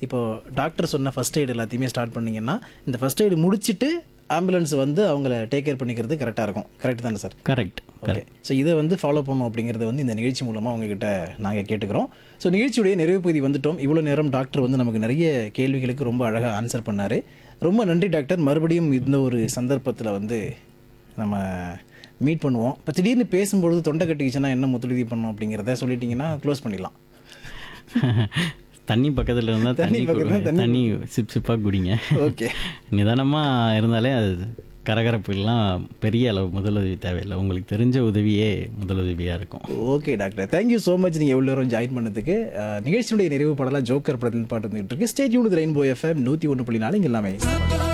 இப்போ டாக்டர் சொன்ன first aid எல்லாத்தையுமே ஸ்டார்ட் பண்ணீங்கன்னா இந்த ஃபர்ஸ்ட் எய்டு முடிச்சிட்டு ஆம்புலன்ஸ் வந்து அவங்கள டேக் கேர் பண்ணிக்கிறது கரெக்டாக இருக்கும் கரெக்ட் தானே சார் கரெக்ட் ஓகே ஸோ இதை வந்து ஃபாலோ பண்ணணும் அப்படிங்கிறது வந்து இந்த நிகழ்ச்சி மூலமாக உங்ககிட்ட நாங்கள் கேட்டுக்கிறோம் ஸோ நிகழ்ச்சியுடைய நிறைவு பகுதி வந்துட்டோம் இவ்வளோ நேரம் டாக்டர் வந்து நமக்கு நிறைய கேள்விகளுக்கு ரொம்ப அழகாக ஆன்சர் பண்ணார் ரொம்ப நன்றி டாக்டர் மறுபடியும் இந்த ஒரு சந்தர்ப்பத்தில் வந்து நம்ம மீட் பண்ணுவோம் இப்போ திடீர்னு பேசும்பொழுது தொண்டை கட்டிக்கிச்சுன்னா என்ன முத்துலுதி பண்ணணும் அப்படிங்கிறத சொல்லிட்டீங்கன்னா க்ளோஸ் பண்ணிடலாம் தண்ணி பக்கத்தில் இருந்தால் தண்ணி தண்ணி பக்கத்துல குடி- தண்ணி தண்ணி சிப் சிப்பாக குடிங்க ஓகே நிதானமாக இருந்தாலே அது கரகரப்புலாம் பெரிய அளவு முதலுதவி தேவையில்லை உங்களுக்கு தெரிஞ்ச உதவியே முதலுதவியாக இருக்கும் okay doctor thank you so much நீங்கள் எவ்வளோ நேரம் ஜாயின் பண்ணதுக்கு அஹ், நிகழ்ச்சியுடைய நிறைவு படலாம் ஜோக்கர் படத்தில் பாட்டு வந்துட்டு இருக்கு ஸ்டேட் யூனிட் ரெயின்போ எஃப்எம் நூற்றி ஒன்று புள்ளி நாலு இங்கே எல்லாமே